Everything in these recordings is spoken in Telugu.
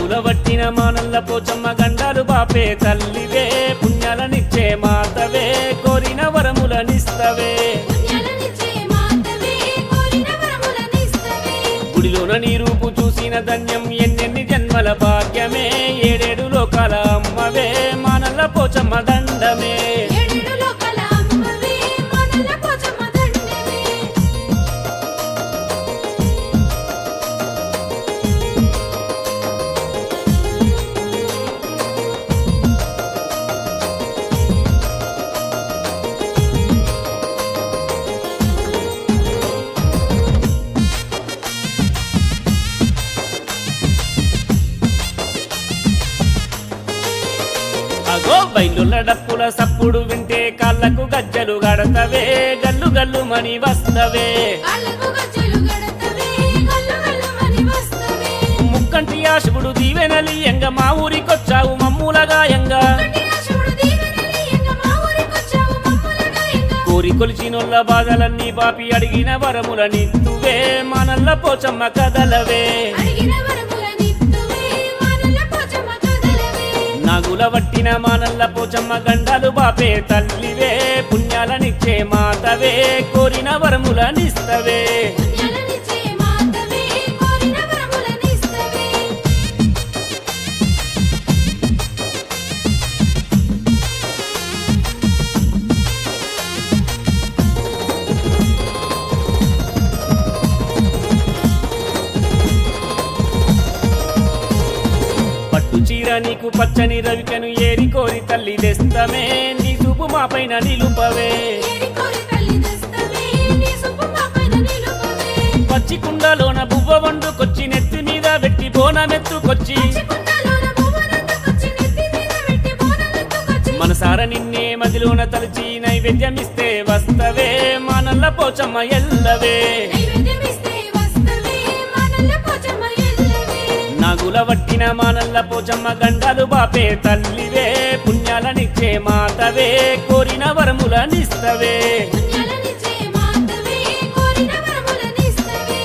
నాగుల వట్టిన మానల్ల పోచమ్మ గండాలు బాపే తల్లివే పుణ్యాలనిచ్చే మాతవే కోరిన వరములనిస్తవే పుణ్యాలనిచ్చే మాతవే కోరిన వరములనిస్తవే గుడిలోన నీ రూపు చూసిన ధన్యం ఎన్నెన్ని జన్మల భాగ్యమే ఏడేడు లోకాల అమ్మవే మానల్ల పోచమ్మ దండమే ఏడేడు లోకాల అమ్మవే మనల పోచమ్మ దండవే అగో బయలున్న డప్పుల సప్పుడు వింటే కాళ్ళకు గజ్జలు గడతవే గల్లు గల్లు మని వస్తవే కాళ్ళకు గజ్జలు గడతవే గల్లు గల్లుమని వస్తవే ముక్కంటి ఆశుడు దీవెనలి ఎంగ మా ఊరికొచ్చావు మమ్ములగా ఎంగా కట్టిన శివుడు దీవెనలి ఎంగ మా ఊరికొచ్చావు మమ్ములగా ఎంగ కోరి కొలిచినొల్ల బాధలన్నీ బాపి అడిగిన వరముల నిత్తువే మనల్ల పోచమ్మ కదలవే అడిగిన వరములనిత్తువే మనల పోచమ్మ కదలవే నాగుల వట్టిన మానల్ల పోచమ్మ గండాలు బాపే తల్లివే పుణ్యాలనిచ్చే మాతవే కోరిన వరములనిస్తవే పుణ్యాలనిచ్చే మాతవే కోరిన వరములనిస్తవే పట్టు చీర నీకు పచ్చని రవికను ఏరి కోరి తల్లి తెస్తమే నీ చూపు మా పైన నిలుపవే ఏరి కోరి తల్లి దస్తవే నీ సుబ్బు మా పైన నిలుపవే పచ్చి కుండలోన బువ్వ వండుకొచ్చి నెత్తి మీద పెట్టి బోనమెత్తుకొచ్చి చికుండలోన భువనందుకొచ్చి నెత్తి మీద పెట్టి బోనమెత్తుకొచ్చి మనసార నిన్నే మదిలోన తలచి నైవేద్యమిస్తే వస్తవే మానల్ల పోచమ్మ ఎల్లవే నైవేద్యమిస్తే వస్తవే మనల పోచమ్మ ఎల్లవే నాగుల వట్టిన మానల్ల పోచమ్మ గండాలు బాపే తల్లివే పుణ్యాలనిచ్చే మాతవే కోరిన వరములనిస్తవే పుణ్యాలనిచ్చే మాతవే కోరిన వరములనిస్తవే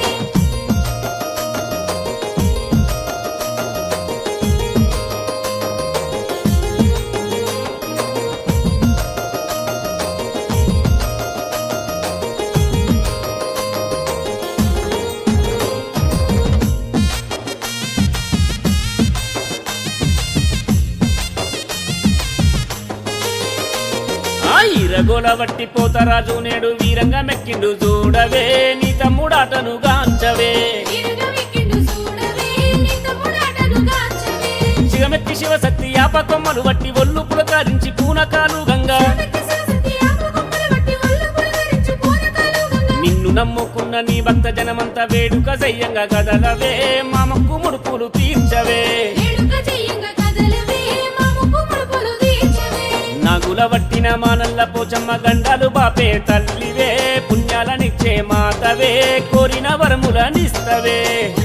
ఆ ఈరగోల వట్టి పోతరాజు నేడు వీరంగా మెక్కిండు చూడవే నీ తమ్ముడాటను గాంచవే వీరుగా వెక్కిండు చూడవే నీ తమ్ముడాటను గాంచవే శివమెత్తి శివశక్తి యాప కొమ్మలు వట్టి ఒళ్ళు పులకారించి పూనకాలు గంగా శివమెత్తి శివశక్తి ఆపకొమ్మలు బట్టి ఒళ్ళు పులకరించి పూనకాలు గంగ నిన్ను నమ్ముకున్న నీ భక్త జనమంతా వేడుక సయ్యంగా కదలవే మా మొక్కు ముడుపులు తీర్చవే వేడుక చెయ్యంగా కదలవే మా ముప్పు ముడుపులు తీర్చవే నాగుల వట్టిన మానల్ల పోచమ్మ గండాలు బాపే తల్లివే పుణ్యాలనిచ్చే మాతవే కోరిన వరములనిస్తవే